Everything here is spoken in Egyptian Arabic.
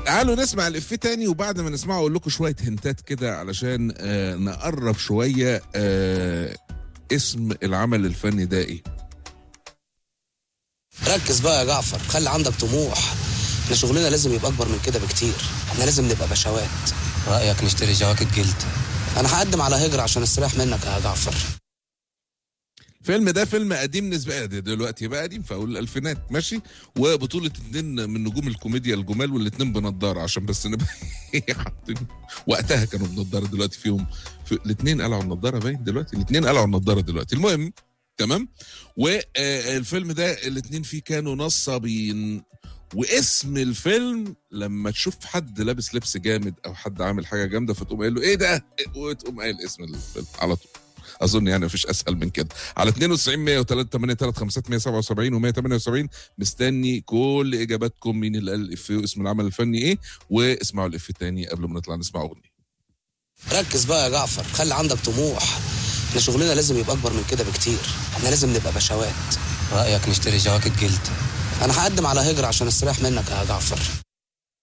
تعالوا نسمع الإفيه تاني وبعد ما نسمعه أقول لكم شوية هنتات كده علشان آه نقرب شوية آه اسم العمل الفني ده إيه ركز بقى يا جعفر خلي عندك طموح احنا شغلنا لازم يبقى اكبر من كده بكتير احنا لازم نبقى بشوات رأيك نشتري جواكت جلد انا هقدم على هجرة عشان استريح منك يا جعفر الفيلم ده فيلم قديم نسبة دلوقتي بقى قديم في أول الألفينات ماشي وبطولة اتنين من نجوم الكوميديا الجمال والاتنين بنضارة عشان بس نبقى حاطين وقتها كانوا بنضارة دلوقتي فيهم في الاتنين قلعوا النضارة باين دلوقتي الاتنين قلعوا النضارة دلوقتي المهم تمام والفيلم ده الاتنين فيه كانوا نصابين واسم الفيلم لما تشوف حد لابس لبس جامد او حد عامل حاجه جامده فتقوم قايل له ايه ده وتقوم قايل اسم الفيلم على طول اظن يعني مفيش اسهل من كده على 92 103 8 5 177 و 178 مستني كل اجاباتكم مين اللي قال الافيه واسم العمل الفني ايه واسمعوا الافيه التاني قبل ما نطلع نسمع اغنيه ركز بقى يا جعفر خلي عندك طموح احنا شغلنا لازم يبقى اكبر من كده بكتير احنا لازم نبقى بشوات رأيك نشتري جواكت جلد انا هقدم على هجرة عشان استريح منك يا جعفر